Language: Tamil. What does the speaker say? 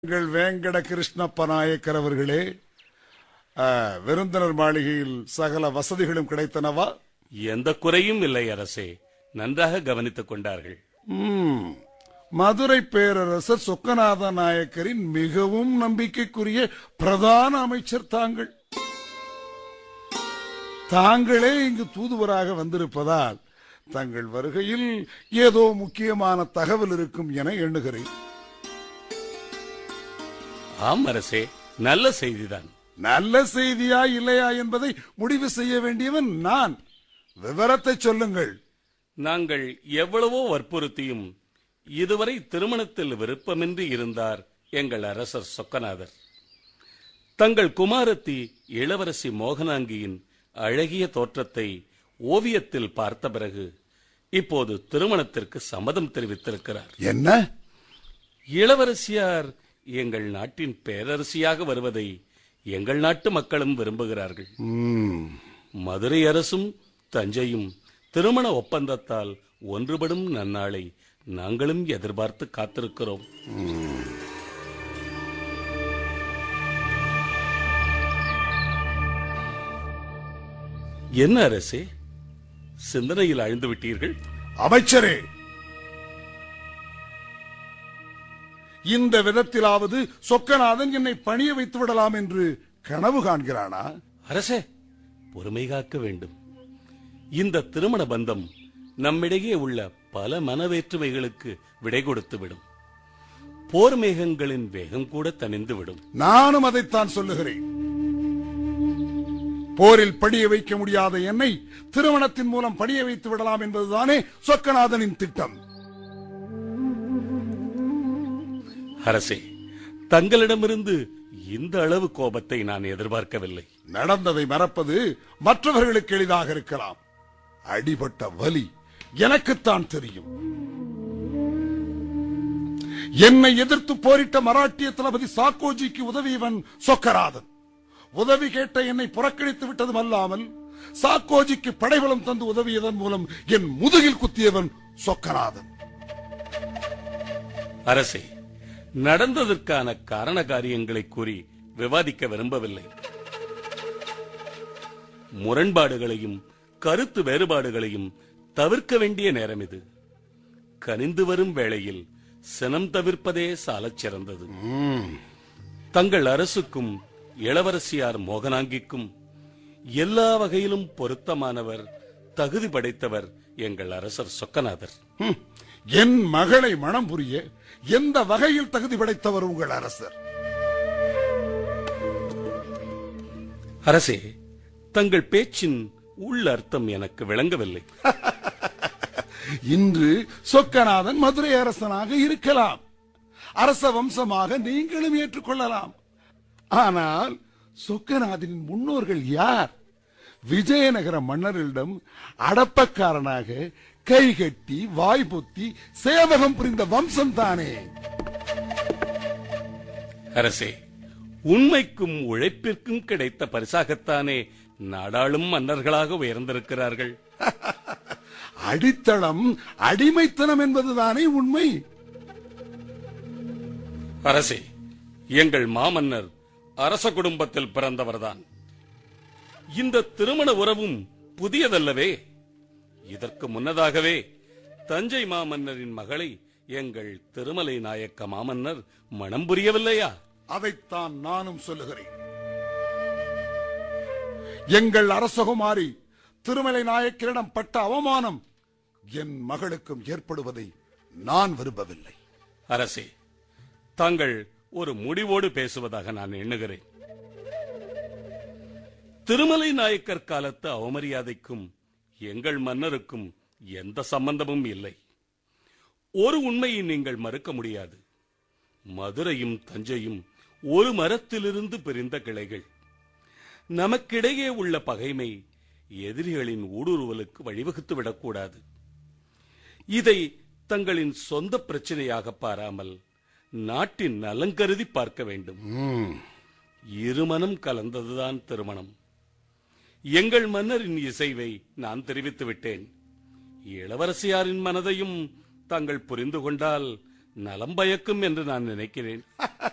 எங்கள் வேங்கட கிருஷ்ணப்ப நாயக்கர் அவர்களே ஆ, விருந்தினர் மாளிகையில் சகல வசதிகளும் கிடைத்தனவா எந்த குறையும் இல்லை அரசே நன்றாக கவனித்துக் கொண்டார்கள் ம், மதுரை பேரரசர் சொக்கநாத நாயக்கரின் மிகவும் நம்பிக்கைக்குரிய பிரதான அமைச்சர் தாங்கள் தாங்களே இங்கு தூதுவராக வந்திருப்பதால் தங்கள் வருகையில் ஏதோ முக்கியமான தகவல் இருக்கும் என எண்ணுகிறேன் ஆம் அரசே நல்ல செய்திதான் நல்ல செய்தியா இல்லையா என்பதை முடிவு செய்ய வேண்டியவன் நான் விவரத்தை சொல்லுங்கள் நாங்கள் எவ்வளவோ வற்புறுத்தியும் இதுவரை திருமணத்தில் விருப்பமின்றி இருந்தார் எங்கள் அரசர் சொக்கநாதர் தங்கள் குமாரத்தி இளவரசி மோகனாங்கியின் அழகிய தோற்றத்தை ஓவியத்தில் பார்த்த பிறகு இப்போது திருமணத்திற்கு சம்மதம் தெரிவித்திருக்கிறார் என்ன இளவரசியார் எங்கள் நாட்டின் பேரரசியாக வருவதை எங்கள் நாட்டு மக்களும் விரும்புகிறார்கள் ம், மதுரை அரசும் தஞ்சையும் திருமண ஒப்பந்தத்தால் ஒன்றுபடும் நன்னாளை நாங்களும் எதிர்பார்த்து காத்திருக்கிறோம் என்ன அரசே சிந்தனையில் ஆழ்ந்து விட்டீர்கள் அமைச்சரே இந்த விதத்திலாவது சொக்கநாதன் என்னை பணிய வைத்து விடலாம் என்று கனவு காண்கிறானா அரசே பொறுமை காக்க வேண்டும் இந்த திருமண பந்தம் நம்மிடையே உள்ள பல மனவேற்றுமைகளுக்கு விடை கொடுத்து விடும் போர் மேகங்களின் வேகம் கூட தணிந்து விடும் நானும் அதைத்தான் சொல்லுகிறேன் போரில் படிய வைக்க முடியாத என்னை திருமணத்தின் மூலம் படிய வைத்து விடலாம் என்பதுதானே சொக்கநாதனின் திட்டம் அரசே தங்களிடமிருந்து இந்த அளவு கோபத்தை நான் எதிர்பார்க்கவில்லை நடந்ததை மறப்பது மற்றவர்களுக்கு எளிதாக இருக்கலாம் அடிபட்ட வலி எனக்குத்தான் தெரியும் என்னை எதிர்த்து போரிட்ட மராட்டிய தளபதி சாக்கோஜிக்கு உதவியவன் சொக்கராதன் உதவி கேட்ட என்னை புறக்கணித்து விட்டதும் அல்லாமல் சாக்கோஜிக்கு படைபலம் தந்து உதவியதன் மூலம் என் முதுகில் குத்தியவன் சொக்கநாதன் அரசே நடந்ததற்கான காரண காரியங்களை கூறி விவாதிக்க விரும்பவில்லை முரண்பாடுகளையும் கருத்து வேறுபாடுகளையும் தவிர்க்க வேண்டிய நேரம் இது கனிந்து வரும் வேளையில் சினம் தவிர்ப்பதே சாலச் சிறந்தது தங்கள் அரசுக்கும் இளவரசியார் மோகனாங்கிக்கும் எல்லா வகையிலும் பொருத்தமானவர் தகுதி படைத்தவர் எங்கள் அரசர் சொக்கநாதர் ஹம், என் மகளை மனம் புரிய எந்த வகையில் தகுதி படைத்தவர் உங்கள் அரசர் அரசே தங்கள் பேச்சின் உள் அர்த்தம் எனக்கு விளங்கவில்லை இன்று சொக்கநாதன் மதுரை அரசனாக இருக்கலாம் அரச வம்சமாக நீங்களும் ஏற்றுக்கொள்ளலாம் ஆனால் சொக்கநாதனின் முன்னோர்கள் யார் விஜயநகர மன்னரிடம் அடப்பக்காரனாக கைகட்டி வாய்பொத்தி சேவகம் புரிந்த வம்சம் தானே அரசே உண்மைக்கும் உழைப்பிற்கும் கிடைத்த பரிசாகத்தானே நாடாளும் மன்னர்களாக உயர்ந்திருக்கிறார்கள் அடித்தளம் அடிமைத்தனம் என்பதுதானே உண்மை அரசே எங்கள் மாமன்னர் அரச குடும்பத்தில் பிறந்தவர்தான் இந்த திருமண உறவும் புதியதல்லவே இதற்கு முன்னதாகவே தஞ்சை மாமன்னரின் மகளை எங்கள் திருமலை நாயக்க மாமன்னர் மணம் புரியவில்லையா அதைத்தான் நானும் சொல்லுகிறேன் எங்கள் அரசகுமாரி திருமலை நாயக்கரிடம் பட்ட அவமானம் என் மகளுக்கும் ஏற்படுவதை நான் விரும்பவில்லை அரசே தாங்கள் ஒரு முடிவோடு பேசுவதாக நான் எண்ணுகிறேன் திருமலை நாயக்கர் காலத்து அவமரியாதைக்கும் எங்கள் மன்னருக்கும் எந்த சம்பந்தமும் இல்லை ஒரு உண்மையை நீங்கள் மறுக்க முடியாது மதுரையும் தஞ்சையும் ஒரு மரத்திலிருந்து பிரிந்த கிளைகள் நமக்கிடையே உள்ள பகைமை எதிரிகளின் ஊடுருவலுக்கு வழிவகுத்து விடக்கூடாது இதை தங்களின் சொந்த பிரச்சனையாக பாராமல் நாட்டின் நலங்கருதி பார்க்க வேண்டும் இருமனம் கலந்ததுதான் திருமணம் எங்கள் மன்னரின் இசைவை நான் தெரிவித்து விட்டேன் இளவரசியாரின் மனதையும் தாங்கள் புரிந்து கொண்டால் நலம் பயக்கும் என்று நான் நினைக்கிறேன்